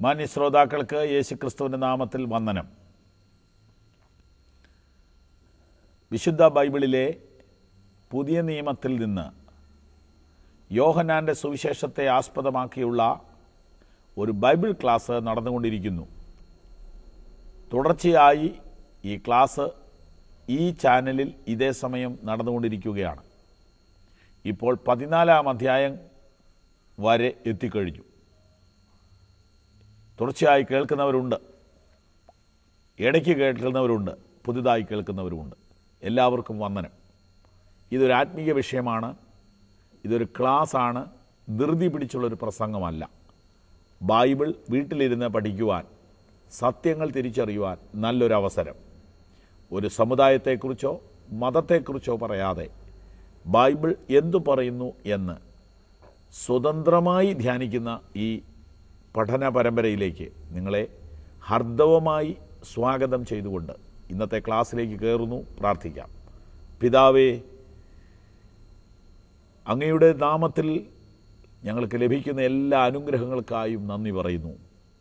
മാന്യ ശ്രോതാക്കൾക്ക് യേശുക്രിസ്തുവിൻ്റെ നാമത്തിൽ വന്ദനം വിശുദ്ധ ബൈബിളിലെ പുതിയ നിയമത്തിൽ നിന്ന് യോഹനാൻ്റെ സുവിശേഷത്തെ ആസ്പദമാക്കിയുള്ള ഒരു ബൈബിൾ ക്ലാസ് നടന്നുകൊണ്ടിരിക്കുന്നു തുടർച്ചയായി ഈ ക്ലാസ് ഈ ചാനലിൽ ഇതേ സമയം നടന്നുകൊണ്ടിരിക്കുകയാണ് ഇപ്പോൾ പതിനാലാം അധ്യായം വരെ എത്തിക്കഴിഞ്ഞു തുടർച്ചയായി കേൾക്കുന്നവരുണ്ട് ഇടയ്ക്ക് കേൾക്കുന്നവരുണ്ട് പുതുതായി കേൾക്കുന്നവരുമുണ്ട് എല്ലാവർക്കും വന്ദനം ഇതൊരു ആത്മീയ വിഷയമാണ് ഇതൊരു ക്ലാസ്സാണ് ധൃതി പിടിച്ചുള്ളൊരു പ്രസംഗമല്ല ബൈബിൾ വീട്ടിലിരുന്ന് പഠിക്കുവാൻ സത്യങ്ങൾ തിരിച്ചറിയുവാൻ നല്ലൊരു അവസരം ഒരു സമുദായത്തെക്കുറിച്ചോ മതത്തെക്കുറിച്ചോ പറയാതെ ബൈബിൾ എന്തു പറയുന്നു എന്ന് സ്വതന്ത്രമായി ധ്യാനിക്കുന്ന ഈ പഠന പരമ്പരയിലേക്ക് നിങ്ങളെ ഹർദവമായി സ്വാഗതം ചെയ്തുകൊണ്ട് ഇന്നത്തെ ക്ലാസ്സിലേക്ക് കയറുന്നു പ്രാർത്ഥിക്കാം പിതാവേ അങ്ങയുടെ നാമത്തിൽ ഞങ്ങൾക്ക് ലഭിക്കുന്ന എല്ലാ അനുഗ്രഹങ്ങൾക്കായും നന്ദി പറയുന്നു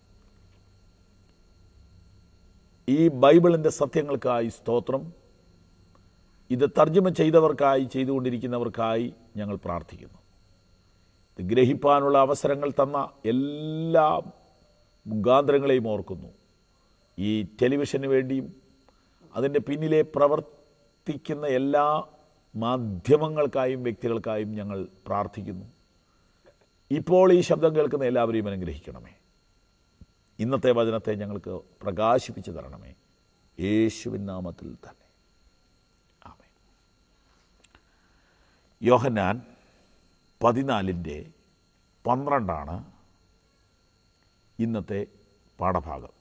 ഈ ബൈബിളിൻ്റെ സത്യങ്ങൾക്കായി സ്തോത്രം ഇത് തർജ്ജമ ചെയ്തവർക്കായി ചെയ്തുകൊണ്ടിരിക്കുന്നവർക്കായി ഞങ്ങൾ പ്രാർത്ഥിക്കുന്നു ഇത് ഗ്രഹിപ്പാനുള്ള അവസരങ്ങൾ തന്ന എല്ലാ മുഖാന്തരങ്ങളെയും ഓർക്കുന്നു ഈ ടെലിവിഷന് വേണ്ടിയും അതിൻ്റെ പിന്നിലെ പ്രവർത്തിക്കുന്ന എല്ലാ മാധ്യമങ്ങൾക്കായും വ്യക്തികൾക്കായും ഞങ്ങൾ പ്രാർത്ഥിക്കുന്നു ഇപ്പോൾ ഈ ശബ്ദം കേൾക്കുന്ന എല്ലാവരെയും അനുഗ്രഹിക്കണമേ ഇന്നത്തെ വചനത്തെ ഞങ്ങൾക്ക് പ്രകാശിപ്പിച്ചു തരണമേ യേശുവിൻ നാമത്തിൽ തന്നെ ആമേ യോഹന്നാൻ പതിനാലിൻ്റെ പന്ത്രണ്ടാണ് ഇന്നത്തെ പാഠഭാഗം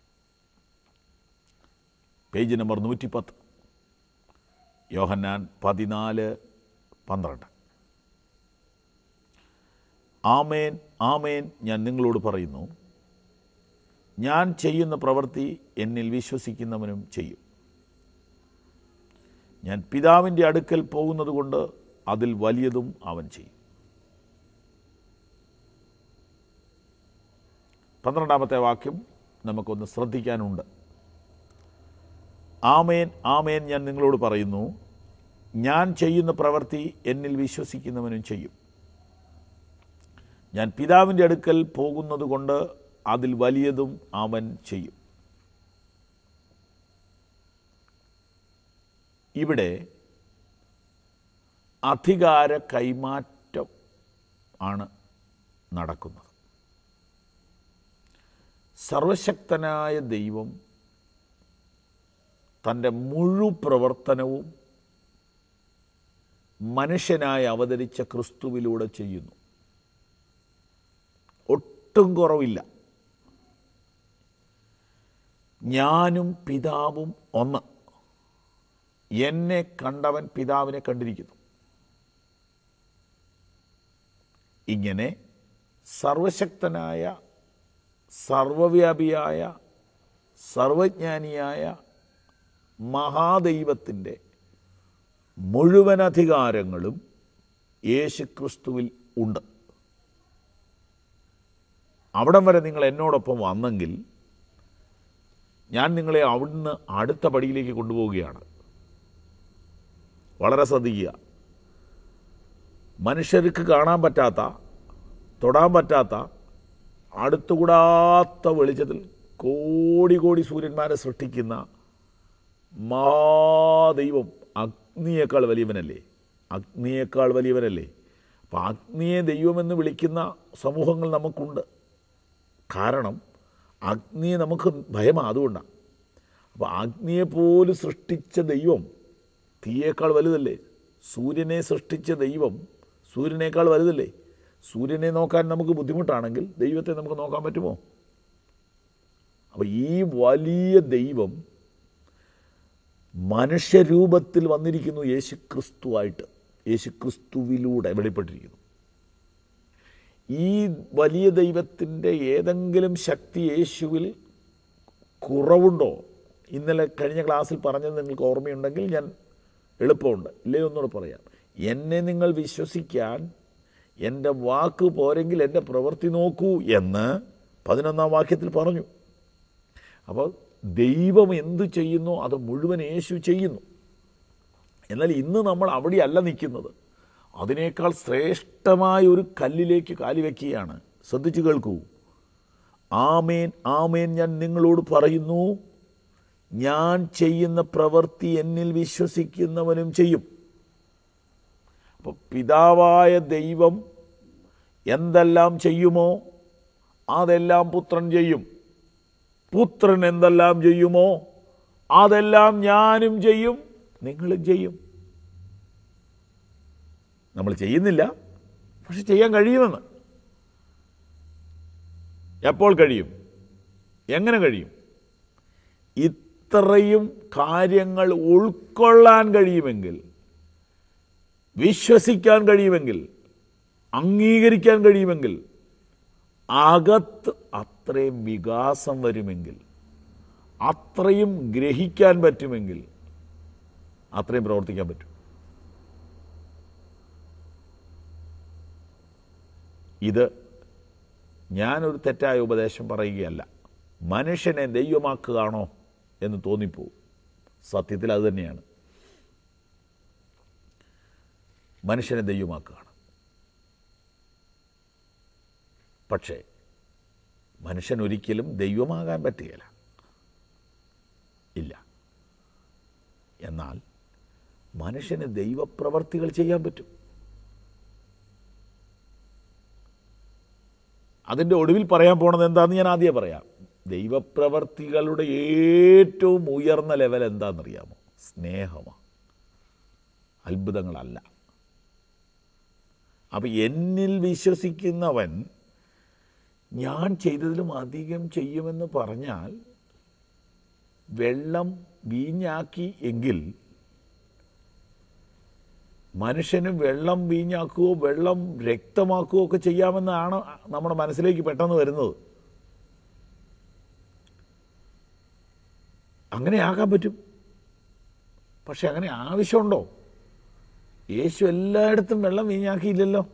പേജ് നമ്പർ നൂറ്റിപ്പത്ത് യോഹന്നാൻ പതിനാല് പന്ത്രണ്ട് ആമേൻ ആമേൻ ഞാൻ നിങ്ങളോട് പറയുന്നു ഞാൻ ചെയ്യുന്ന പ്രവൃത്തി എന്നിൽ വിശ്വസിക്കുന്നവനും ചെയ്യും ഞാൻ പിതാവിൻ്റെ അടുക്കൽ പോകുന്നത് കൊണ്ട് അതിൽ വലിയതും അവൻ ചെയ്യും പന്ത്രണ്ടാമത്തെ വാക്യം നമുക്കൊന്ന് ശ്രദ്ധിക്കാനുണ്ട് ആമേൻ ആമേൻ ഞാൻ നിങ്ങളോട് പറയുന്നു ഞാൻ ചെയ്യുന്ന പ്രവൃത്തി എന്നിൽ വിശ്വസിക്കുന്നവനും ചെയ്യും ഞാൻ പിതാവിൻ്റെ അടുക്കൽ പോകുന്നത് കൊണ്ട് അതിൽ വലിയതും അവൻ ചെയ്യും ഇവിടെ അധികാര കൈമാറ്റം ആണ് നടക്കുന്നത് സർവശക്തനായ ദൈവം തൻ്റെ മുഴു പ്രവർത്തനവും മനുഷ്യനായി അവതരിച്ച ക്രിസ്തുവിലൂടെ ചെയ്യുന്നു ഒട്ടും കുറവില്ല ഞാനും പിതാവും ഒന്ന് എന്നെ കണ്ടവൻ പിതാവിനെ കണ്ടിരിക്കുന്നു ഇങ്ങനെ സർവശക്തനായ സർവവ്യാപിയായ സർവജ്ഞാനിയായ മഹാദൈവത്തിൻ്റെ മുഴുവൻ അധികാരങ്ങളും യേശുക്രിസ്തുവിൽ ഉണ്ട് അവിടം വരെ നിങ്ങൾ എന്നോടൊപ്പം വന്നെങ്കിൽ ഞാൻ നിങ്ങളെ അവിടുന്ന് അടുത്ത പടിയിലേക്ക് കൊണ്ടുപോവുകയാണ് വളരെ ശ്രദ്ധിക്കുക മനുഷ്യർക്ക് കാണാൻ പറ്റാത്ത തൊടാൻ പറ്റാത്ത അടുത്തുകൂടാത്ത വെളിച്ചത്തിൽ കോടി കോടി സൂര്യന്മാരെ സൃഷ്ടിക്കുന്ന മഹാദൈവം അഗ്നിയേക്കാൾ വലിയവനല്ലേ അഗ്നിയേക്കാൾ വലിയവനല്ലേ അപ്പം അഗ്നിയെ ദൈവമെന്ന് വിളിക്കുന്ന സമൂഹങ്ങൾ നമുക്കുണ്ട് കാരണം അഗ്നിയെ നമുക്ക് ഭയമാണ് അതുകൊണ്ടാണ് അപ്പോൾ അഗ്നിയെ പോലും സൃഷ്ടിച്ച ദൈവം തീയേക്കാൾ വലുതല്ലേ സൂര്യനെ സൃഷ്ടിച്ച ദൈവം സൂര്യനേക്കാൾ വലുതല്ലേ സൂര്യനെ നോക്കാൻ നമുക്ക് ബുദ്ധിമുട്ടാണെങ്കിൽ ദൈവത്തെ നമുക്ക് നോക്കാൻ പറ്റുമോ അപ്പോൾ ഈ വലിയ ദൈവം മനുഷ്യരൂപത്തിൽ വന്നിരിക്കുന്നു യേശുക്രിസ്തുവായിട്ട് യേശുക്രിസ്തുവിലൂടെ വെളിപ്പെട്ടിരിക്കുന്നു ഈ വലിയ ദൈവത്തിൻ്റെ ഏതെങ്കിലും ശക്തി യേശുവിൽ കുറവുണ്ടോ ഇന്നലെ കഴിഞ്ഞ ക്ലാസ്സിൽ പറഞ്ഞത് നിങ്ങൾക്ക് ഓർമ്മയുണ്ടെങ്കിൽ ഞാൻ എളുപ്പമുണ്ട് ഇല്ലേ ഒന്നുകൂടെ പറയാം എന്നെ നിങ്ങൾ വിശ്വസിക്കാൻ എൻ്റെ വാക്ക് പോരെങ്കിൽ എൻ്റെ പ്രവൃത്തി നോക്കൂ എന്ന് പതിനൊന്നാം വാക്യത്തിൽ പറഞ്ഞു അപ്പോൾ ദൈവം എന്തു ചെയ്യുന്നു അത് മുഴുവൻ യേശു ചെയ്യുന്നു എന്നാൽ ഇന്ന് നമ്മൾ അവിടെയല്ല നിൽക്കുന്നത് അതിനേക്കാൾ ശ്രേഷ്ഠമായ ഒരു കല്ലിലേക്ക് കാലിവെക്കുകയാണ് ശ്രദ്ധിച്ചു കേൾക്കൂ ആമേൻ ആമേൻ ഞാൻ നിങ്ങളോട് പറയുന്നു ഞാൻ ചെയ്യുന്ന പ്രവൃത്തി എന്നിൽ വിശ്വസിക്കുന്നവനും ചെയ്യും അപ്പോൾ പിതാവായ ദൈവം എന്തെല്ലാം ചെയ്യുമോ അതെല്ലാം പുത്രൻ ചെയ്യും പുത്രൻ എന്തെല്ലാം ചെയ്യുമോ അതെല്ലാം ഞാനും ചെയ്യും നിങ്ങളും ചെയ്യും നമ്മൾ ചെയ്യുന്നില്ല പക്ഷെ ചെയ്യാൻ കഴിയുമെന്ന് എപ്പോൾ കഴിയും എങ്ങനെ കഴിയും ഇത്രയും കാര്യങ്ങൾ ഉൾക്കൊള്ളാൻ കഴിയുമെങ്കിൽ വിശ്വസിക്കാൻ കഴിയുമെങ്കിൽ അംഗീകരിക്കാൻ കഴിയുമെങ്കിൽ അകത്ത് അത്രയും വികാസം വരുമെങ്കിൽ അത്രയും ഗ്രഹിക്കാൻ പറ്റുമെങ്കിൽ അത്രയും പ്രവർത്തിക്കാൻ പറ്റും ഇത് ഞാനൊരു തെറ്റായ ഉപദേശം പറയുകയല്ല മനുഷ്യനെ ദൈവമാക്കുകയാണോ എന്ന് തോന്നിപ്പോവും സത്യത്തിൽ അത് തന്നെയാണ് മനുഷ്യനെ ദൈവമാക്കുകയാണ് പക്ഷേ മനുഷ്യൻ ഒരിക്കലും ദൈവമാകാൻ പറ്റുകയില്ല ഇല്ല എന്നാൽ മനുഷ്യന് ദൈവപ്രവർത്തികൾ ചെയ്യാൻ പറ്റും അതിൻ്റെ ഒടുവിൽ പറയാൻ പോണത് എന്താണെന്ന് ഞാൻ ആദ്യം പറയാം ദൈവപ്രവർത്തികളുടെ ഏറ്റവും ഉയർന്ന ലെവൽ എന്താണെന്നറിയാമോ സ്നേഹമാണ് അത്ഭുതങ്ങളല്ല അപ്പം എന്നിൽ വിശ്വസിക്കുന്നവൻ ഞാൻ ചെയ്തതിലും അധികം ചെയ്യുമെന്ന് പറഞ്ഞാൽ വെള്ളം വീഞ്ഞാക്കി എങ്കിൽ മനുഷ്യന് വെള്ളം വീഞ്ഞാക്കുകയോ വെള്ളം രക്തമാക്കുകയോ ഒക്കെ ചെയ്യാമെന്നാണ് നമ്മുടെ മനസ്സിലേക്ക് പെട്ടെന്ന് വരുന്നത് അങ്ങനെ ആകാൻ പറ്റും പക്ഷെ അങ്ങനെ ആവശ്യമുണ്ടോ യേശു എല്ലായിടത്തും വെള്ളം വീഞ്ഞാക്കിയില്ലല്ലോ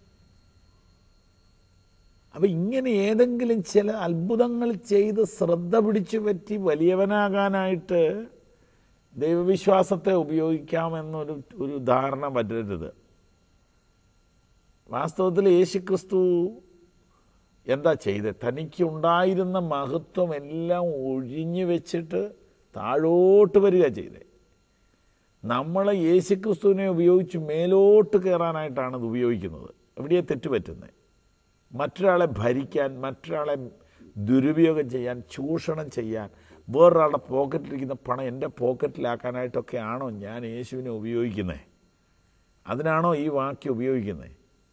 അപ്പം ഇങ്ങനെ ഏതെങ്കിലും ചില അത്ഭുതങ്ങൾ ചെയ്ത് ശ്രദ്ധ പിടിച്ചു പറ്റി വലിയവനാകാനായിട്ട് ദൈവവിശ്വാസത്തെ ഉപയോഗിക്കാമെന്നൊരു ഒരു ധാരണ പറ്റരുത് വാസ്തവത്തിൽ യേശുക്രിസ്തു എന്താ ചെയ്തത് തനിക്കുണ്ടായിരുന്ന മഹത്വം എല്ലാം ഒഴിഞ്ഞു വെച്ചിട്ട് താഴോട്ട് വരിക ചെയ്തേ നമ്മൾ യേശുക്രിസ്തുവിനെ ഉപയോഗിച്ച് മേലോട്ട് കയറാനായിട്ടാണ് ഇത് ഉപയോഗിക്കുന്നത് എവിടെയാ തെറ്റുപറ്റുന്നത് മറ്റൊരാളെ ഭരിക്കാൻ മറ്റൊരാളെ ദുരുപയോഗം ചെയ്യാൻ ചൂഷണം ചെയ്യാൻ വേറൊരാളുടെ പോക്കറ്റിലിരിക്കുന്ന പണം എൻ്റെ പോക്കറ്റിലാക്കാനായിട്ടൊക്കെ ആണോ ഞാൻ യേശുവിനെ ഉപയോഗിക്കുന്നത് അതിനാണോ ഈ വാക്യം ഉപയോഗിക്കുന്നത്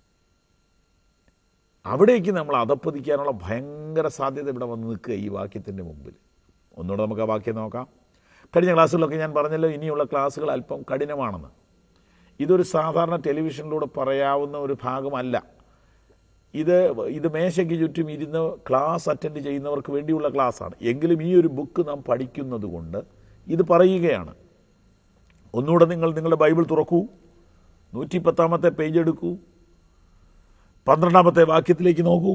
അവിടേക്ക് നമ്മൾ അതപ്പതിക്കാനുള്ള ഭയങ്കര സാധ്യത ഇവിടെ വന്ന് നിൽക്കുക ഈ വാക്യത്തിൻ്റെ മുമ്പിൽ ഒന്നുകൂടെ നമുക്ക് ആ വാക്യം നോക്കാം കഴിഞ്ഞ ക്ലാസ്സുകളിലൊക്കെ ഞാൻ പറഞ്ഞല്ലോ ഇനിയുള്ള ക്ലാസ്സുകൾ അല്പം കഠിനമാണെന്ന് ഇതൊരു സാധാരണ ടെലിവിഷനിലൂടെ പറയാവുന്ന ഒരു ഭാഗമല്ല ഇത് ഇത് മേശയ്ക്ക് ചുറ്റും ഇരുന്ന് ക്ലാസ് അറ്റൻഡ് ചെയ്യുന്നവർക്ക് വേണ്ടിയുള്ള ക്ലാസ്സാണ് എങ്കിലും ഈ ഒരു ബുക്ക് നാം പഠിക്കുന്നത് കൊണ്ട് ഇത് പറയുകയാണ് ഒന്നുകൂടെ നിങ്ങൾ നിങ്ങളുടെ ബൈബിൾ തുറക്കൂ നൂറ്റി പത്താമത്തെ പേജ് എടുക്കൂ പന്ത്രണ്ടാമത്തെ വാക്യത്തിലേക്ക് നോക്കൂ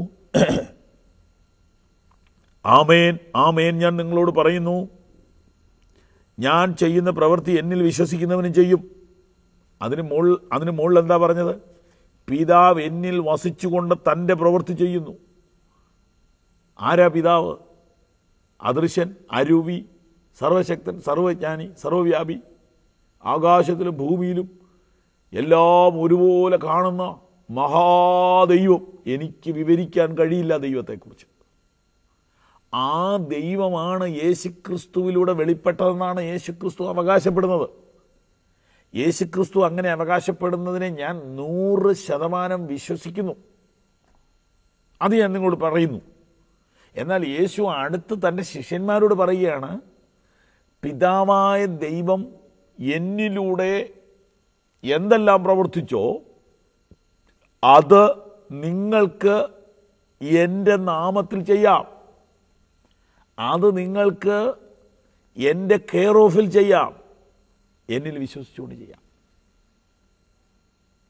ആമേൻ ആമേൻ ഞാൻ നിങ്ങളോട് പറയുന്നു ഞാൻ ചെയ്യുന്ന പ്രവൃത്തി എന്നിൽ വിശ്വസിക്കുന്നവനും ചെയ്യും അതിന് മുകൾ അതിന് മുകളിൽ എന്താ പറഞ്ഞത് പിതാവ് എന്നിൽ വസിച്ചുകൊണ്ട് തൻ്റെ പ്രവൃത്തി ചെയ്യുന്നു ആരാ പിതാവ് അദൃശ്യൻ അരൂപി സർവശക്തൻ സർവജ്ഞാനി സർവവ്യാപി ആകാശത്തിലും ഭൂമിയിലും എല്ലാം ഒരുപോലെ കാണുന്ന മഹാദൈവം എനിക്ക് വിവരിക്കാൻ കഴിയില്ല ദൈവത്തെക്കുറിച്ച് ആ ദൈവമാണ് യേശുക്രിസ്തുവിലൂടെ വെളിപ്പെട്ടതെന്നാണ് യേശുക്രിസ്തു അവകാശപ്പെടുന്നത് യേശുക്രിസ്തു അങ്ങനെ അവകാശപ്പെടുന്നതിനെ ഞാൻ നൂറ് ശതമാനം വിശ്വസിക്കുന്നു അത് ഞാൻ നിങ്ങളോട് പറയുന്നു എന്നാൽ യേശു അടുത്ത് തൻ്റെ ശിഷ്യന്മാരോട് പറയുകയാണ് പിതാവായ ദൈവം എന്നിലൂടെ എന്തെല്ലാം പ്രവർത്തിച്ചോ അത് നിങ്ങൾക്ക് എൻ്റെ നാമത്തിൽ ചെയ്യാം അത് നിങ്ങൾക്ക് എൻ്റെ കെയർ ഓഫിൽ ചെയ്യാം എന്നിൽ വിശ്വസിച്ചുകൊണ്ട് ചെയ്യാം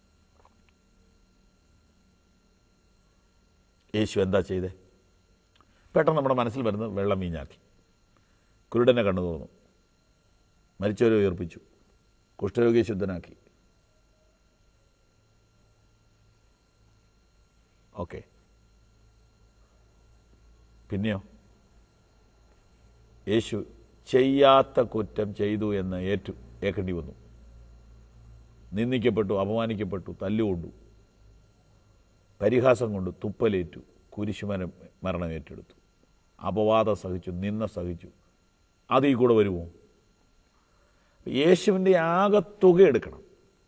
യേശു എന്താ ചെയ്തേ പെട്ടെന്ന് നമ്മുടെ മനസ്സിൽ വരുന്നത് വെള്ളം വീഞ്ഞാക്കി കുരുടനെ കണ്ണു തുറന്നു മരിച്ചവരെ ഉയർപ്പിച്ചു കുഷ്ഠരോഗിയെ ശുദ്ധനാക്കി ഓക്കെ പിന്നെയോ യേശു ചെയ്യാത്ത കുറ്റം ചെയ്തു എന്ന് ഏറ്റു ഏക്കേണ്ടി വന്നു നിന്ദിക്കപ്പെട്ടു അപമാനിക്കപ്പെട്ടു തല്ലുകൊണ്ടു പരിഹാസം കൊണ്ട് തുപ്പലേറ്റു കുരിശുമരം മരണം ഏറ്റെടുത്തു അപവാദം സഹിച്ചു നിന്ന സഹിച്ചു അതിൽ കൂടെ വരുമോ യേശുവിൻ്റെ ആകത്തുക എടുക്കണം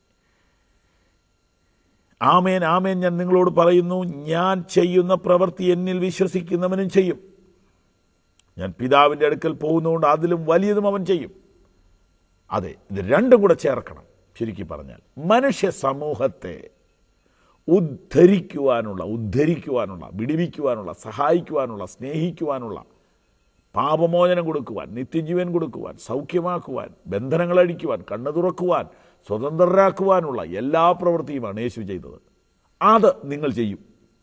ആമേൻ ആമേൻ ഞാൻ നിങ്ങളോട് പറയുന്നു ഞാൻ ചെയ്യുന്ന പ്രവൃത്തി എന്നിൽ വിശ്വസിക്കുന്നവനും ചെയ്യും ഞാൻ പിതാവിൻ്റെ അടുക്കൽ പോകുന്നതുകൊണ്ട് അതിലും വലിയതും അവൻ ചെയ്യും അതെ ഇത് രണ്ടും കൂടെ ചേർക്കണം ചുരുക്കി പറഞ്ഞാൽ മനുഷ്യ സമൂഹത്തെ ഉദ്ധരിക്കുവാനുള്ള ഉദ്ധരിക്കുവാനുള്ള വിടിവിക്കുവാനുള്ള സഹായിക്കുവാനുള്ള സ്നേഹിക്കുവാനുള്ള പാപമോചനം കൊടുക്കുവാൻ നിത്യജീവൻ കൊടുക്കുവാൻ സൗഖ്യമാക്കുവാൻ ബന്ധനങ്ങൾ അഴിക്കുവാൻ കണ്ണു തുറക്കുവാൻ സ്വതന്ത്രരാക്കുവാനുള്ള എല്ലാ പ്രവൃത്തിയുമാണ് യേശു ചെയ്തത് അത് നിങ്ങൾ ചെയ്യും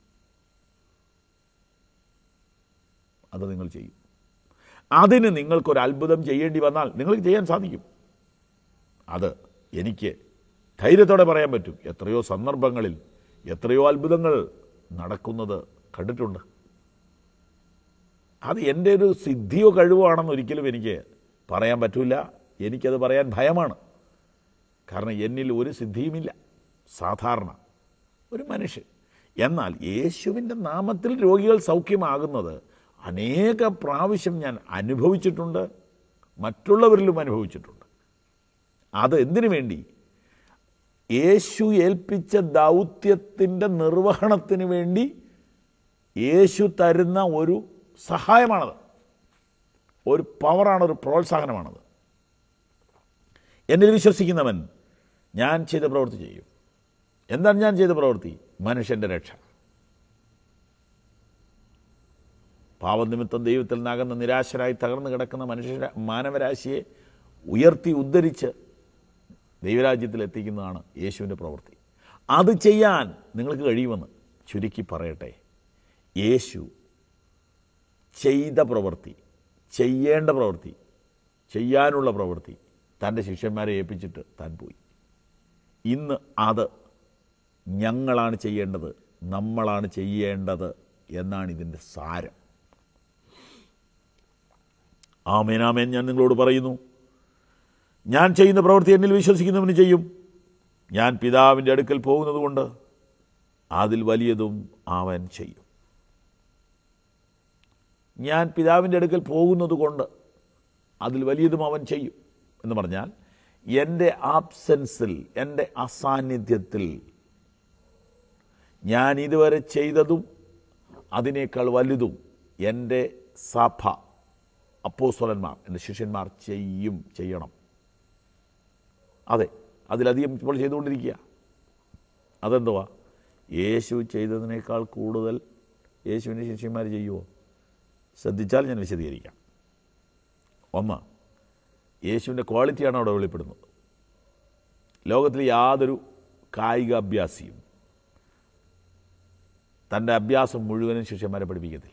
അത് നിങ്ങൾ ചെയ്യും അതിന് നിങ്ങൾക്കൊരു അത്ഭുതം ചെയ്യേണ്ടി വന്നാൽ നിങ്ങൾക്ക് ചെയ്യാൻ സാധിക്കും അത് എനിക്ക് ധൈര്യത്തോടെ പറയാൻ പറ്റും എത്രയോ സന്ദർഭങ്ങളിൽ എത്രയോ അത്ഭുതങ്ങൾ നടക്കുന്നത് കണ്ടിട്ടുണ്ട് അത് എൻ്റെ ഒരു സിദ്ധിയോ കഴിവോ ആണെന്ന് ഒരിക്കലും എനിക്ക് പറയാൻ പറ്റില്ല എനിക്കത് പറയാൻ ഭയമാണ് കാരണം എന്നിൽ ഒരു സിദ്ധിയുമില്ല സാധാരണ ഒരു മനുഷ്യൻ എന്നാൽ യേശുവിൻ്റെ നാമത്തിൽ രോഗികൾ സൗഖ്യമാകുന്നത് അനേക പ്രാവശ്യം ഞാൻ അനുഭവിച്ചിട്ടുണ്ട് മറ്റുള്ളവരിലും അനുഭവിച്ചിട്ടുണ്ട് അത് എന്തിനു വേണ്ടി യേശു ഏൽപ്പിച്ച ദൗത്യത്തിൻ്റെ നിർവഹണത്തിന് വേണ്ടി യേശു തരുന്ന ഒരു സഹായമാണത് ഒരു പവറാണ് ഒരു പ്രോത്സാഹനമാണത് എന്നിൽ വിശ്വസിക്കുന്നവൻ ഞാൻ ചെയ്ത പ്രവൃത്തി ചെയ്യും എന്താണ് ഞാൻ ചെയ്ത പ്രവൃത്തി മനുഷ്യൻ്റെ രക്ഷ പാവനിമിത്തം ദൈവത്തിൽ നിന്നകന്ന നിരാശരായി തകർന്നു കിടക്കുന്ന മനുഷ്യ മാനവരാശിയെ ഉയർത്തി ഉദ്ധരിച്ച് ദൈവരാജ്യത്തിൽ എത്തിക്കുന്നതാണ് യേശുവിൻ്റെ പ്രവൃത്തി അത് ചെയ്യാൻ നിങ്ങൾക്ക് കഴിയുമെന്ന് ചുരുക്കി പറയട്ടെ യേശു ചെയ്ത പ്രവൃത്തി ചെയ്യേണ്ട പ്രവൃത്തി ചെയ്യാനുള്ള പ്രവൃത്തി തൻ്റെ ശിഷ്യന്മാരെ ഏൽപ്പിച്ചിട്ട് താൻ പോയി ഇന്ന് അത് ഞങ്ങളാണ് ചെയ്യേണ്ടത് നമ്മളാണ് ചെയ്യേണ്ടത് എന്നാണ് ഇതിൻ്റെ സാരം ആമേൻ ആമേൻ ഞാൻ നിങ്ങളോട് പറയുന്നു ഞാൻ ചെയ്യുന്ന പ്രവൃത്തി എന്നിൽ വിശ്വസിക്കുന്നവന് ചെയ്യും ഞാൻ പിതാവിൻ്റെ അടുക്കൽ പോകുന്നത് കൊണ്ട് അതിൽ വലിയതും അവൻ ചെയ്യും ഞാൻ പിതാവിൻ്റെ അടുക്കൽ പോകുന്നത് കൊണ്ട് അതിൽ വലിയതും അവൻ ചെയ്യും എന്ന് പറഞ്ഞാൽ എൻ്റെ ആബ്സെൻസിൽ എൻ്റെ അസാന്നിധ്യത്തിൽ ഞാൻ ഇതുവരെ ചെയ്തതും അതിനേക്കാൾ വലുതും എൻ്റെ സഭ അപ്പോസ്വലന്മാർ എൻ്റെ ശിഷ്യന്മാർ ചെയ്യും ചെയ്യണം അതെ അതിലധികം ഇപ്പോൾ ചെയ്തുകൊണ്ടിരിക്കുക അതെന്തുവാ യേശു ചെയ്തതിനേക്കാൾ കൂടുതൽ യേശുവിൻ്റെ ശിഷ്യന്മാർ ചെയ്യുമോ ശ്രദ്ധിച്ചാൽ ഞാൻ വിശദീകരിക്കാം ഒന്ന് യേശുവിൻ്റെ ക്വാളിറ്റിയാണ് അവിടെ വെളിപ്പെടുന്നത് ലോകത്തിൽ യാതൊരു കായിക അഭ്യാസിയും തൻ്റെ അഭ്യാസം മുഴുവനും ശിഷ്യന്മാരെ പഠിപ്പിക്കത്തില്ല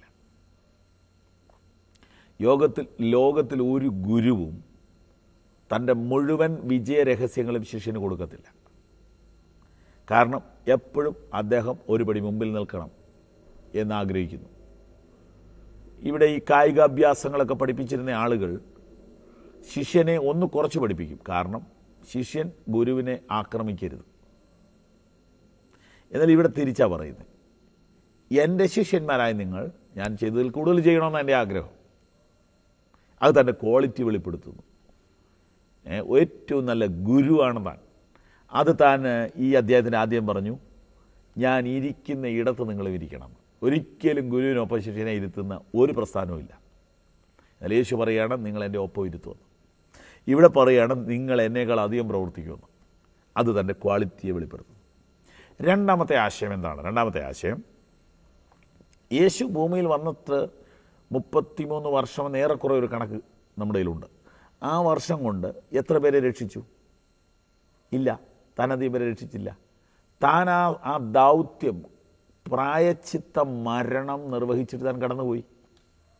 യോഗത്തിൽ ലോകത്തിൽ ഒരു ഗുരുവും തൻ്റെ മുഴുവൻ വിജയ രഹസ്യങ്ങളും ശിഷ്യന് കൊടുക്കത്തില്ല കാരണം എപ്പോഴും അദ്ദേഹം ഒരു പടി മുമ്പിൽ നിൽക്കണം എന്ന് ആഗ്രഹിക്കുന്നു ഇവിടെ ഈ കായികാഭ്യാസങ്ങളൊക്കെ പഠിപ്പിച്ചിരുന്ന ആളുകൾ ശിഷ്യനെ ഒന്ന് കുറച്ച് പഠിപ്പിക്കും കാരണം ശിഷ്യൻ ഗുരുവിനെ ആക്രമിക്കരുത് എന്നാൽ ഇവിടെ തിരിച്ചാ പറയുന്നത് എൻ്റെ ശിഷ്യന്മാരായ നിങ്ങൾ ഞാൻ ചെയ്തതിൽ കൂടുതൽ ചെയ്യണമെന്ന് എൻ്റെ ആഗ്രഹം അത് തൻ്റെ ക്വാളിറ്റി വെളിപ്പെടുത്തുന്നു ഏ, ഏറ്റവും നല്ല ഗുരുവാണ് താൻ അത് താൻ ഈ അദ്ദേഹത്തിന് ആദ്യം പറഞ്ഞു ഞാൻ ഇരിക്കുന്ന ഇടത്ത് നിങ്ങൾ ഇരിക്കണം ഒരിക്കലും ഗുരുവിനൊപ്പം ശിഷ്യനെ ഇരുത്തുന്ന ഒരു പ്രസ്ഥാനവും ഇല്ല എന്നാൽ യേശു പറയുകയാണ് നിങ്ങൾ എൻ്റെ ഒപ്പം ഇരുത്തുമെന്ന് ഇവിടെ പറയുകയാണ് നിങ്ങൾ എന്നേക്കാൾ അധികം പ്രവർത്തിക്കുമെന്ന് അത് തൻ്റെ ക്വാളിറ്റിയെ വെളിപ്പെടുത്തുന്നു രണ്ടാമത്തെ ആശയം എന്താണ് രണ്ടാമത്തെ ആശയം യേശു ഭൂമിയിൽ വന്നിട്ട് മുപ്പത്തിമൂന്ന് വർഷം ഏറെക്കുറെ ഒരു കണക്ക് നമ്മുടെ കയ്യിലുണ്ട് ആ വർഷം കൊണ്ട് എത്ര പേരെ രക്ഷിച്ചു ഇല്ല താൻ അധികം പേരെ രക്ഷിച്ചില്ല താൻ ആ ആ ദൗത്യം പ്രായച്ചിത്ത മരണം നിർവഹിച്ചിട്ട് താൻ കടന്നുപോയി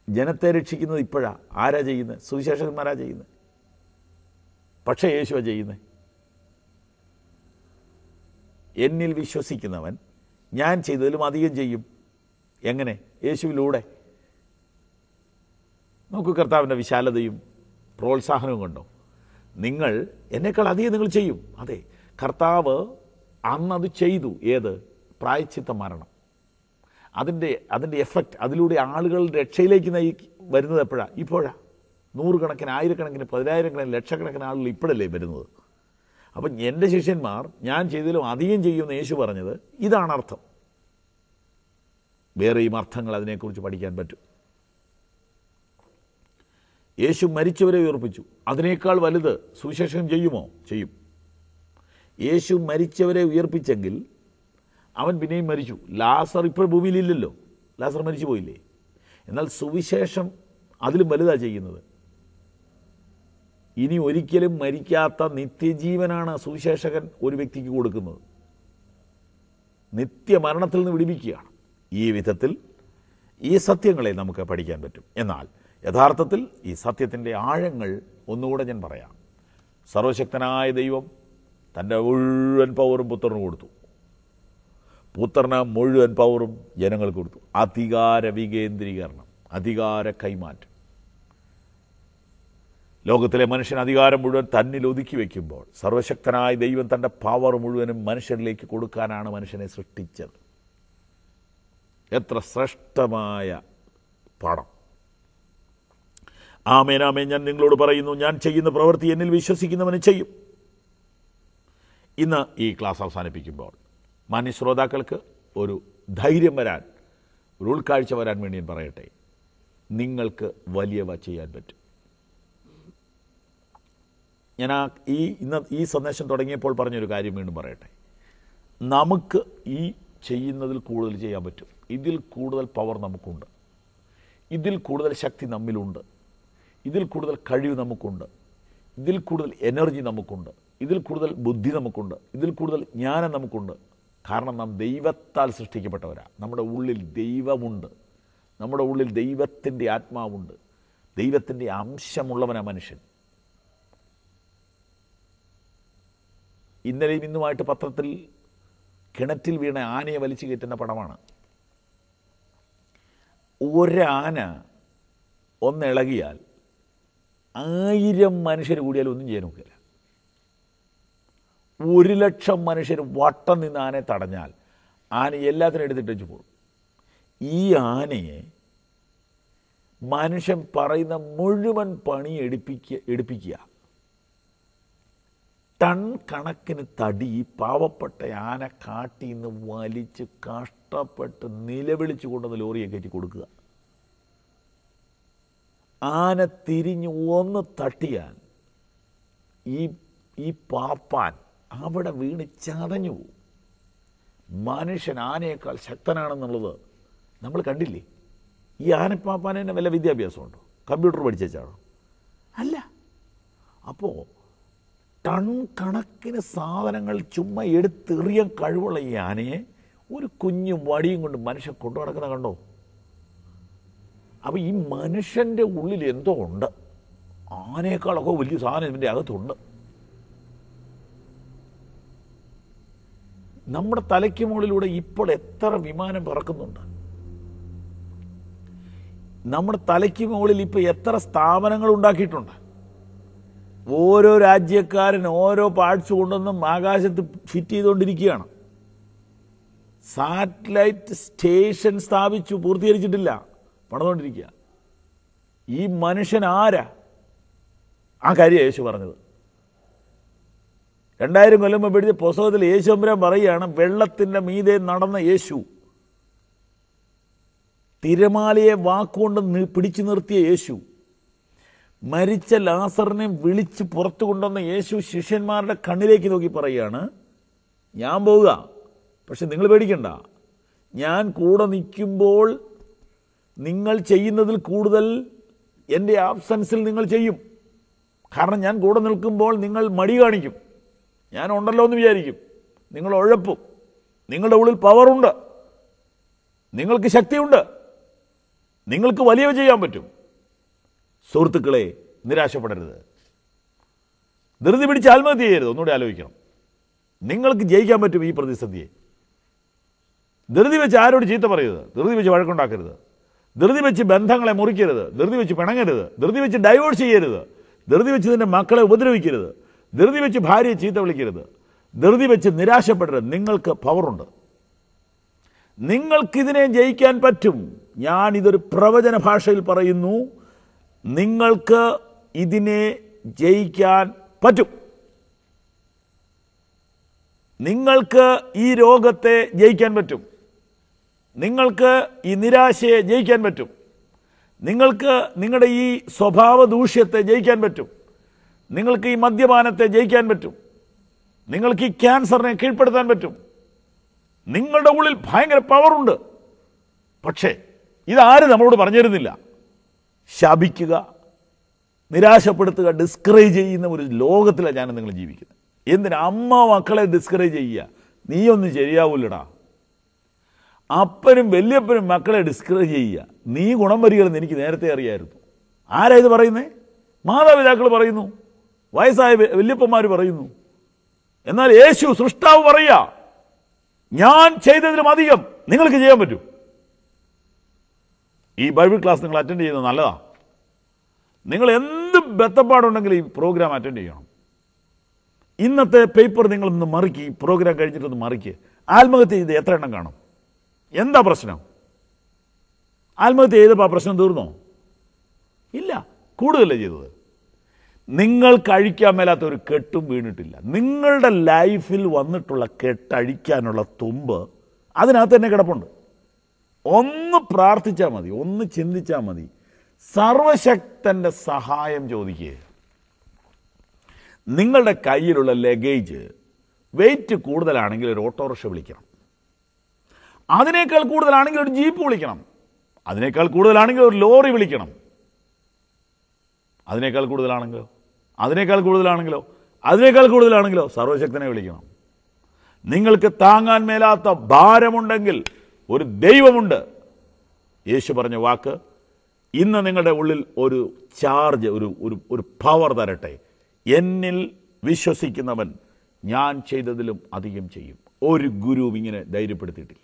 ജനത്തെ രക്ഷിക്കുന്നത് ഇപ്പോഴാണ് ആരാ ചെയ്യുന്നത് സുവിശേഷകന്മാരാ ചെയ്യുന്നത് പക്ഷേ യേശുവാ ചെയ്യുന്നത് എന്നിൽ വിശ്വസിക്കുന്നവൻ ഞാൻ ചെയ്തതിലും അധികം ചെയ്യും എങ്ങനെ യേശുവിലൂടെ നമുക്ക് കർത്താവിൻ്റെ വിശാലതയും പ്രോത്സാഹനവും കണ്ടോ നിങ്ങൾ എന്നേക്കാൾ അധികം നിങ്ങൾ ചെയ്യും അതെ കർത്താവ് അന്നത് ചെയ്തു ഏത് പ്രായച്ചിത്ത മരണം അതിൻ്റെ അതിൻ്റെ എഫക്റ്റ് അതിലൂടെ ആളുകൾ രക്ഷയിലേക്ക് നയി വരുന്നത് എപ്പോഴാണ് ഇപ്പോഴാ നൂറുകണക്കിന് ആയിരക്കണക്കിന് പതിനായിരക്കണക്കിന് ലക്ഷക്കണക്കിന് ആളുകൾ ഇപ്പോഴല്ലേ വരുന്നത് അപ്പം എൻ്റെ ശിഷ്യന്മാർ ഞാൻ ചെയ്തതിലും അധികം ചെയ്യുമെന്ന് യേശു പറഞ്ഞത് ഇതാണ് അർത്ഥം വേറെയും അർത്ഥങ്ങൾ അതിനെക്കുറിച്ച് പഠിക്കാൻ പറ്റും യേശു മരിച്ചവരെ ഉയർപ്പിച്ചു അതിനേക്കാൾ വലുത് സുവിശേഷം ചെയ്യുമോ ചെയ്യും യേശു മരിച്ചവരെ ഉയർപ്പിച്ചെങ്കിൽ അവൻ പിന്നെയും മരിച്ചു ലാസർ ഇപ്പോൾ ഭൂമിയിലില്ലല്ലോ ലാസർ മരിച്ചു പോയില്ലേ എന്നാൽ സുവിശേഷം അതിലും വലുതാണ് ചെയ്യുന്നത് ഇനി ഒരിക്കലും മരിക്കാത്ത നിത്യജീവനാണ് സുവിശേഷകൻ ഒരു വ്യക്തിക്ക് കൊടുക്കുന്നത് നിത്യമരണത്തിൽ നിന്ന് വിടിപ്പിക്കുകയാണ് ഈ വിധത്തിൽ ഈ സത്യങ്ങളെ നമുക്ക് പഠിക്കാൻ പറ്റും എന്നാൽ യഥാർത്ഥത്തിൽ ഈ സത്യത്തിൻ്റെ ആഴങ്ങൾ ഒന്നുകൂടെ ഞാൻ പറയാം സർവശക്തനായ ദൈവം തൻ്റെ മുഴുവൻ പവറും പുത്രന് കൊടുത്തു പുത്രന് മുഴുവൻ പവറും ജനങ്ങൾക്ക് കൊടുത്തു അധികാര വികേന്ദ്രീകരണം അധികാര കൈമാറ്റം ലോകത്തിലെ മനുഷ്യൻ അധികാരം മുഴുവൻ തന്നിൽ ഒതുക്കി വയ്ക്കുമ്പോൾ സർവശക്തനായ ദൈവം തൻ്റെ പവർ മുഴുവനും മനുഷ്യരിലേക്ക് കൊടുക്കാനാണ് മനുഷ്യനെ സൃഷ്ടിച്ചത് എത്ര ശ്രേഷ്ഠമായ പാഠം ആമേനാമേ ഞാൻ നിങ്ങളോട് പറയുന്നു ഞാൻ ചെയ്യുന്ന പ്രവൃത്തി എന്നിൽ വിശ്വസിക്കുന്നവന് ചെയ്യും ഇന്ന് ഈ ക്ലാസ് അവസാനിപ്പിക്കുമ്പോൾ മാന്യ ശ്രോതാക്കൾക്ക് ഒരു ധൈര്യം വരാൻ ഒരു ഉൾക്കാഴ്ച വരാൻ വേണ്ടി ഞാൻ പറയട്ടെ നിങ്ങൾക്ക് വലിയവ ചെയ്യാൻ പറ്റും ഞാൻ ആ ഈ ഇന്ന് ഈ സന്ദേശം തുടങ്ങിയപ്പോൾ പറഞ്ഞൊരു കാര്യം വീണ്ടും പറയട്ടെ നമുക്ക് ഈ ചെയ്യുന്നതിൽ കൂടുതൽ ചെയ്യാൻ പറ്റും ഇതിൽ കൂടുതൽ പവർ നമുക്കുണ്ട് ഇതിൽ കൂടുതൽ ശക്തി നമ്മിലുണ്ട് ഇതിൽ കൂടുതൽ കഴിവ് നമുക്കുണ്ട് ഇതിൽ കൂടുതൽ എനർജി നമുക്കുണ്ട് ഇതിൽ കൂടുതൽ ബുദ്ധി നമുക്കുണ്ട് ഇതിൽ കൂടുതൽ ജ്ഞാനം നമുക്കുണ്ട് കാരണം നാം ദൈവത്താൽ സൃഷ്ടിക്കപ്പെട്ടവരാ നമ്മുടെ ഉള്ളിൽ ദൈവമുണ്ട് നമ്മുടെ ഉള്ളിൽ ദൈവത്തിൻ്റെ ആത്മാവുണ്ട് ദൈവത്തിൻ്റെ അംശമുള്ളവനാ മനുഷ്യൻ ഇന്നലെയും ഇന്നുമായിട്ട് പത്രത്തിൽ കിണറ്റിൽ വീണ ആനയെ വലിച്ചു കയറ്റുന്ന പടമാണ് ഒരാന ഒന്നിളകിയാൽ ആയിരം മനുഷ്യർ കൂടിയാൽ ഒന്നും ചെയ്യാൻ നോക്കില്ല ഒരു ലക്ഷം മനുഷ്യർ വട്ടം നിന്ന് ആനയെ തടഞ്ഞാൽ ആന എല്ലാത്തിനും എടുത്തിട്ട് വെച്ച് പോകും ഈ ആനയെ മനുഷ്യൻ പറയുന്ന മുഴുവൻ പണി എടുപ്പിക്കുക എടുപ്പിക്കുക ടൺ കണക്കിന് തടി ഈ പാവപ്പെട്ട ആന കാട്ടിൽ നിന്ന് വലിച്ച് കഷ്ടപ്പെട്ട് നിലവിളിച്ചു കൊണ്ടുവന്ന് ലോറിയെ കയറ്റി കൊടുക്കുക ആന തിരിഞ്ഞ് ഒന്ന് തട്ടിയാൽ ഈ ഈ പാപ്പാൻ അവിടെ വീണ് ചതഞ്ഞു പോകും മനുഷ്യൻ ആനയേക്കാൾ ശക്തനാണെന്നുള്ളത് നമ്മൾ കണ്ടില്ലേ ഈ ആനപ്പാപ്പാന് തന്നെ വല്ല വിദ്യാഭ്യാസമുണ്ടോ കമ്പ്യൂട്ടർ പഠിച്ചാണോ അല്ല അപ്പോൾ ടൺ കണക്കിന് സാധനങ്ങൾ ചുമ്മാ എടുത്തെറിയാൻ കഴിവുള്ള ഈ ആനയെ ഒരു കുഞ്ഞു വടിയും കൊണ്ട് മനുഷ്യൻ കൊണ്ടു നടക്കുന്ന കണ്ടോ അപ്പോൾ ഈ മനുഷ്യൻ്റെ ഉള്ളിൽ എന്തോ ഉണ്ട് ആനയേക്കാളൊക്കെ വലിയ സാധനം ഇതിൻ്റെ അകത്തുണ്ട് നമ്മുടെ തലയ്ക്ക് മുകളിലൂടെ ഇപ്പോൾ എത്ര വിമാനം പറക്കുന്നുണ്ട് നമ്മുടെ തലയ്ക്ക് മുകളിൽ ഇപ്പോൾ എത്ര സ്ഥാപനങ്ങൾ ഉണ്ടാക്കിയിട്ടുണ്ട് ഓരോ രാജ്യക്കാരൻ ഓരോ പാർട്സ് കൊണ്ടൊന്നും ആകാശത്ത് ഫിറ്റ് ചെയ്തുകൊണ്ടിരിക്കുകയാണ് സാറ്റലൈറ്റ് സ്റ്റേഷൻ സ്ഥാപിച്ചു പൂർത്തീകരിച്ചിട്ടില്ല പണിതുകൊണ്ടിരിക്കുക ഈ മനുഷ്യൻ ആരാ ആ കാര്യം യേശു പറഞ്ഞത് രണ്ടായിരം കൊല്ലം മുമ്പ് എഴുതിയ പുസ്തകത്തിൽ യേശു അമ്പരാൻ പറയുകയാണ് വെള്ളത്തിൻ്റെ മീതെ നടന്ന യേശു തിരമാലയെ വാക്കുകൊണ്ട് നി- പിടിച്ചു നിർത്തിയ യേശു മരിച്ച ലാസറിനെ വിളിച്ച് പുറത്തു കൊണ്ടുവന്ന യേശു ശിഷ്യന്മാരുടെ കണ്ണിലേക്ക് നോക്കി പറയുകയാണ് ഞാൻ പോവുക പക്ഷെ നിങ്ങൾ പേടിക്കണ്ട ഞാൻ കൂടെ നിൽക്കുമ്പോൾ നിങ്ങൾ ചെയ്യുന്നതിൽ കൂടുതൽ എൻ്റെ ആബ്സൻസിൽ നിങ്ങൾ ചെയ്യും കാരണം ഞാൻ കൂടെ നിൽക്കുമ്പോൾ നിങ്ങൾ മടി കാണിക്കും ഞാൻ ഉണ്ടല്ലോ എന്ന് വിചാരിക്കും നിങ്ങൾ ഉഴപ്പും നിങ്ങളുടെ ഉള്ളിൽ പവറുണ്ട് നിങ്ങൾക്ക് ശക്തിയുണ്ട് നിങ്ങൾക്ക് വലിയവ ചെയ്യാൻ പറ്റും സുഹൃത്തുക്കളെ നിരാശപ്പെടരുത് ധൃതി പിടിച്ച് ആത്മഹത്യ ചെയ്യരുത് ഒന്നുകൂടി ആലോചിക്കണം നിങ്ങൾക്ക് ജയിക്കാൻ പറ്റും ഈ പ്രതിസന്ധിയെ ധൃതി വെച്ച് ആരോട് ചീത്ത പറയരുത് ധൃതി വെച്ച് വഴക്കുണ്ടാക്കരുത് ധൃതി വെച്ച് ബന്ധങ്ങളെ മുറിക്കരുത് ധൃതി വെച്ച് പിണങ്ങരുത് ധൃതി വെച്ച് ഡൈവോഴ്സ് ചെയ്യരുത് ധൃതി വെച്ച് നിന്റെ മക്കളെ ഉപദ്രവിക്കരുത് ധൃതി വെച്ച് ഭാര്യയെ ചീത്ത വിളിക്കരുത് ധൃതി വെച്ച് നിരാശപ്പെടരുത് നിങ്ങൾക്ക് പവറുണ്ട് നിങ്ങൾക്കിതിനെ ജയിക്കാൻ പറ്റും ഞാൻ ഇതൊരു പ്രവചന ഭാഷയിൽ പറയുന്നു നിങ്ങൾക്ക് ഇതിനെ ജയിക്കാൻ പറ്റും നിങ്ങൾക്ക് ഈ രോഗത്തെ ജയിക്കാൻ പറ്റും നിങ്ങൾക്ക് ഈ നിരാശയെ ജയിക്കാൻ പറ്റും നിങ്ങൾക്ക് നിങ്ങളുടെ ഈ സ്വഭാവ ദൂഷ്യത്തെ ജയിക്കാൻ പറ്റും നിങ്ങൾക്ക് ഈ മദ്യപാനത്തെ ജയിക്കാൻ പറ്റും നിങ്ങൾക്ക് ഈ ക്യാൻസറിനെ കീഴ്പ്പെടുത്താൻ പറ്റും നിങ്ങളുടെ ഉള്ളിൽ ഭയങ്കര പവറുണ്ട് പക്ഷേ ഇതാരും നമ്മളോട് പറഞ്ഞു തരുന്നില്ല ശപിക്കുക നിരാശപ്പെടുത്തുക ഡിസ്കറേജ് ചെയ്യുന്ന ഒരു ലോകത്തിലാണ് ഞാൻ നിങ്ങൾ ജീവിക്കുന്നത് എന്തിനാ അമ്മ മക്കളെ ഡിസ്കറേജ് ചെയ്യുക നീയൊന്നും ശരിയാവൂലടാ അപ്പനും വല്യപ്പനും മക്കളെ ഡിസ്കറേജ് ചെയ്യുക നീ ഗുണം വരികയെന്ന് എനിക്ക് നേരത്തെ അറിയായിരുന്നു ആരാ ഇത് പറയുന്നേ മാതാപിതാക്കൾ പറയുന്നു വയസ്സായ വ- വല്യപ്പന്മാർ പറയുന്നു എന്നാൽ യേശു സൃഷ്ടാവ് പറയുക ഞാൻ ചെയ്തതിലും അധികം നിങ്ങൾക്ക് ചെയ്യാൻ പറ്റും ഈ ബൈബിൾ ക്ലാസ് നിങ്ങൾ അറ്റൻഡ് ചെയ്യുന്നത് നല്ലതാ നിങ്ങൾ എന്ത് ബന്ധപ്പാടുണ്ടെങ്കിലും ഈ പ്രോഗ്രാം അറ്റൻഡ് ചെയ്യണം ഇന്നത്തെ പേപ്പർ നിങ്ങളൊന്ന് മറിക്ക് ഈ പ്രോഗ്രാം കഴിഞ്ഞിട്ടൊന്ന് മറിക്ക് ആത്മഹത്യ ചെയ്ത് എത്ര എണ്ണം കാണും എന്താ പ്രശ്നം ആത്മഹത്യ ചെയ്തപ്പോൾ ആ പ്രശ്നം തീർന്നോ ഇല്ല കൂടുതലല്ലേ ചെയ്തത് നിങ്ങൾക്ക് അഴിക്കാൻ മേലാത്ത ഒരു കെട്ടും വീണിട്ടില്ല നിങ്ങളുടെ ലൈഫിൽ വന്നിട്ടുള്ള കെട്ടഴിക്കാനുള്ള തുമ്പ് അതിനകത്ത് തന്നെ കിടപ്പുണ്ട് ഒന്ന് പ്രാർത്ഥിച്ചാൽ മതി ഒന്ന് ചിന്തിച്ചാൽ മതി സർവശക്തന്റെ സഹായം ചോദിക്കുക നിങ്ങളുടെ കയ്യിലുള്ള ലഗേജ് വെയിറ്റ് കൂടുതലാണെങ്കിൽ ഒരു ഓട്ടോറിക്ഷ വിളിക്കണം അതിനേക്കാൾ കൂടുതലാണെങ്കിൽ ഒരു ജീപ്പ് വിളിക്കണം അതിനേക്കാൾ കൂടുതലാണെങ്കിൽ ഒരു ലോറി വിളിക്കണം അതിനേക്കാൾ കൂടുതലാണെങ്കിലോ അതിനേക്കാൾ കൂടുതലാണെങ്കിലോ അതിനേക്കാൾ കൂടുതലാണെങ്കിലോ സർവശക്തനെ വിളിക്കണം നിങ്ങൾക്ക് താങ്ങാൻ മേലാത്ത ഭാരമുണ്ടെങ്കിൽ ഒരു ദൈവമുണ്ട് യേശു പറഞ്ഞ വാക്ക് ഇന്ന് നിങ്ങളുടെ ഉള്ളിൽ ഒരു ചാർജ് ഒരു ഒരു ഒരു പവർ തരട്ടെ എന്നിൽ വിശ്വസിക്കുന്നവൻ ഞാൻ ചെയ്തതിലും അധികം ചെയ്യും ഒരു ഗുരുവും ഇങ്ങനെ ധൈര്യപ്പെടുത്തിയിട്ടില്ല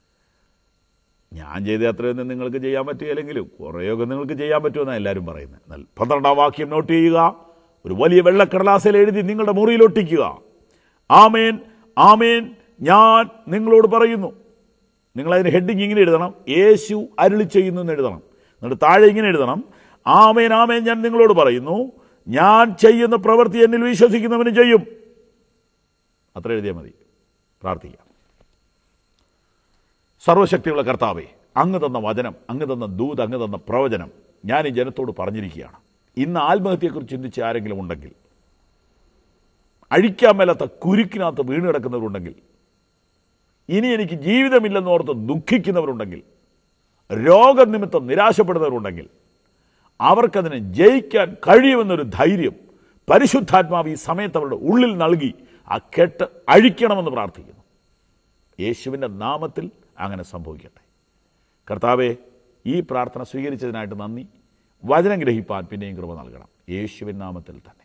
ഞാൻ ചെയ്ത അത്രയൊന്നും നിങ്ങൾക്ക് ചെയ്യാൻ പറ്റുകയില്ലെങ്കിലും കുറേയൊക്കെ നിങ്ങൾക്ക് ചെയ്യാൻ പറ്റുമെന്നാണ് എല്ലാവരും പറയുന്നത് എന്നാൽ പന്ത്രണ്ടാം വാക്യം നോട്ട് ചെയ്യുക ഒരു വലിയ വെള്ളക്കടലാസിൽ എഴുതി നിങ്ങളുടെ മുറിയിൽ ഒട്ടിക്കുക ആമേൻ ആമേൻ ഞാൻ നിങ്ങളോട് പറയുന്നു നിങ്ങൾ അതിന് ഹെഡിങ് ഇങ്ങനെ എഴുതണം യേശു അരുളി ചെയ്യുന്നു എന്ന് എഴുതണം എന്നിട്ട് താഴെ ഇങ്ങനെ എഴുതണം ആമേൻ ആമേൻ ഞാൻ നിങ്ങളോട് പറയുന്നു ഞാൻ ചെയ്യുന്ന പ്രവൃത്തി എന്നിൽ വിശ്വസിക്കുന്നവന് ചെയ്യും അത്ര എഴുതിയാൽ മതി പ്രാർത്ഥിക്കാം സർവശക്തിയുള്ള കർത്താവെ അങ്ങ് തന്ന വചനം അങ്ങ് തന്ന ദൂത് അങ്ങ് തന്ന പ്രവചനം ഞാൻ ഈ ജനത്തോട് പറഞ്ഞിരിക്കുകയാണ് ഇന്ന് ആത്മഹത്യയെക്കുറിച്ച് ചിന്തിച്ച് ആരെങ്കിലും ഉണ്ടെങ്കിൽ അഴിക്കാൻ മേലാത്ത കുരുക്കിനകത്ത് വീണ് കിടക്കുന്നവരുണ്ടെങ്കിൽ ഇനി എനിക്ക് ജീവിതമില്ലെന്നോർത്ത് ദുഃഖിക്കുന്നവരുണ്ടെങ്കിൽ രോഗനിമിത്തം നിരാശപ്പെടുന്നവരുണ്ടെങ്കിൽ അവർക്കതിനെ ജയിക്കാൻ കഴിയുമെന്നൊരു ധൈര്യം പരിശുദ്ധാത്മാവ് ഈ സമയത്ത് അവരുടെ ഉള്ളിൽ നൽകി ആ കെട്ട് അഴിക്കണമെന്ന് പ്രാർത്ഥിക്കുന്നു യേശുവിൻ്റെ നാമത്തിൽ അങ്ങനെ സംഭവിക്കട്ടെ കർത്താവെ ഈ പ്രാർത്ഥന സ്വീകരിച്ചതിനായിട്ട് നന്ദി വചനം ഗ്രഹിപ്പാൻ പിന്നെയും കൃപ നൽകണം യേശുവിൻ നാമത്തിൽ തന്നെ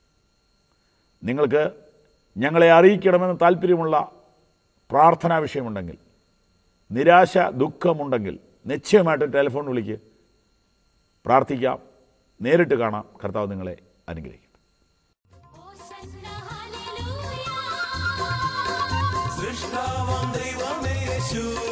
നിങ്ങൾക്ക് ഞങ്ങളെ അറിയിക്കണമെന്ന് താല്പര്യമുള്ള പ്രാർത്ഥനാ വിഷയമുണ്ടെങ്കിൽ നിരാശ ദുഃഖമുണ്ടെങ്കിൽ നിശ്ചയമായിട്ടും ടെലിഫോൺ വിളിക്ക് പ്രാർത്ഥിക്കാം നേരിട്ട് കാണാം കർത്താവ് നിങ്ങളെ അനുഗ്രഹിക്കും Hosanna, hallelujah. സൃഷ്ടാവാം ദൈവമേ യേശു